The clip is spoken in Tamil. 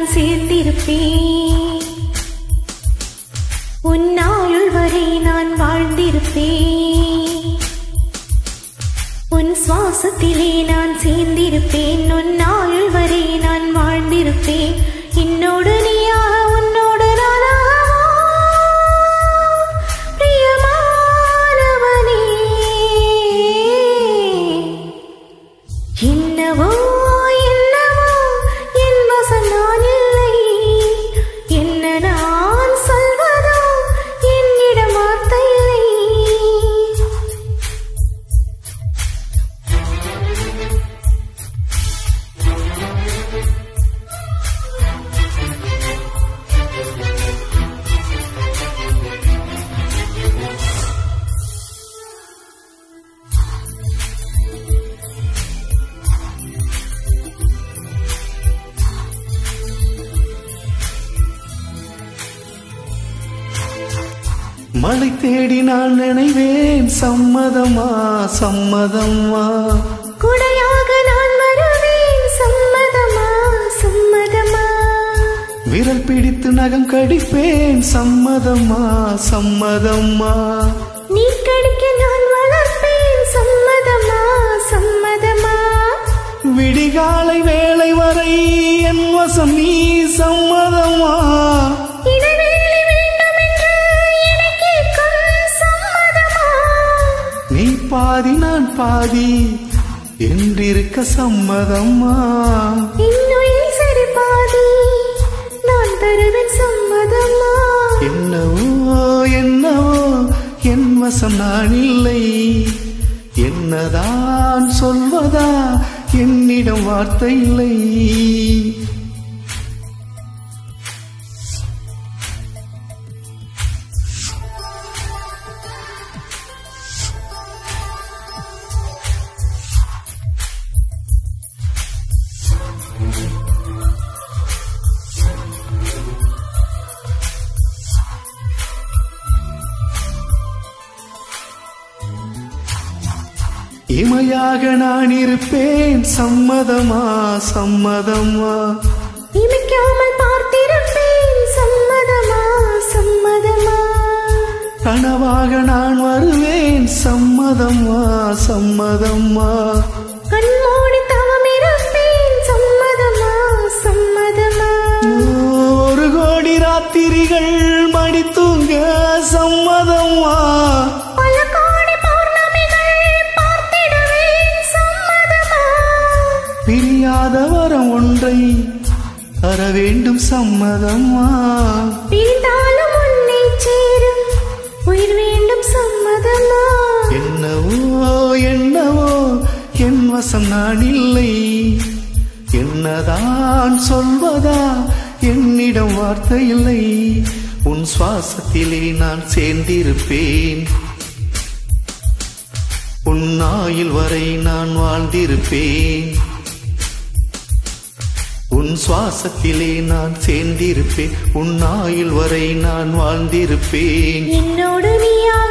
சேர்ந்திருப்பேன் உன்னாயுள் வரை நான் வாழ்ந்திருப்பேன் உன் சுவாசத்திலே நான் சேர்ந்திருப்பேன் உன்னாயுள் வரை நான் வாழ்ந்திருப்பேன் என்னோடு நீயாக உன்னோடு நானாகவா? பிரியமானவனே என்னவோ என்னவோ என் வசம் நான் இல்லை என்ன நான் சொல்வதோ என்னிடம் வார்த்தை இல்லை மழை தேடி நான் நினைவேன் சம்மதமா சம்மதமா குடையாக நான் வருவேன் சம்மதமா சம்மதமா விரல் பிடித்து நகம் கடிப்பேன் சம்மதமா சம்மதமா நீ கடிக்க நான் வளர்ப்பேன் சம்மதமா சம்மதமா விடிகாலை வேளை வரை என் வசம் நீ சம்மதமா இடைவேளை வேண்டும் என்று எனக் கேட்கும் சம்மதமா நீ பாதி நான் பாதி என்றிருக்க சம்மதமா இன்னுயிர் சரி பாதி நான் தருவேன் சம்மதமா என்னவோ என்னவோ என் வசம் நான் இல்லை என்னதான் சொல்வதா என்னிடம் வார்த்தை இல்லை இமையாக நான் இருப்பேன் சம்மதமா சம்மதமா இமைக்காமல் பார்த்திருப்பேன் சம்மதமா சம்மதமா கனவாக நான் வருவேன் சம்மதமா சம்மதமா கண்மூடி தவம் இருப்பேன் சம்மதமா சம்மதமா ஒரு கோடி ராத்திரிகள் மடி தூங்க சம்மதமா பல கோடி பௌர்ணமிகள் பார்த்திடுவேன் சம்மதமா பிரியாத வரம் ஒன்றை தர வேண்டும் சம்மதமா பிரிந்தாலும் உன்னை சேரும் உயிர் வேண்டும் சம்மதமா என்னவோ என்னவோ என் வசம் நான் இல்லை என்னதான் சொல்வதா என்னிடம் வார்த்தை இல்லை உன் சுவாசத்திலே நான் சேர்ந்திருப்பேன் உன் ஆயுள் வரை நான் வாழ்ந்திருப்பேன் உன் சுவாசத்திலே நான் சேர்ந்திருப்பேன் உன் ஆயுள் வரை நான் வாழ்ந்திருப்பேன் என்னோடு நீயாக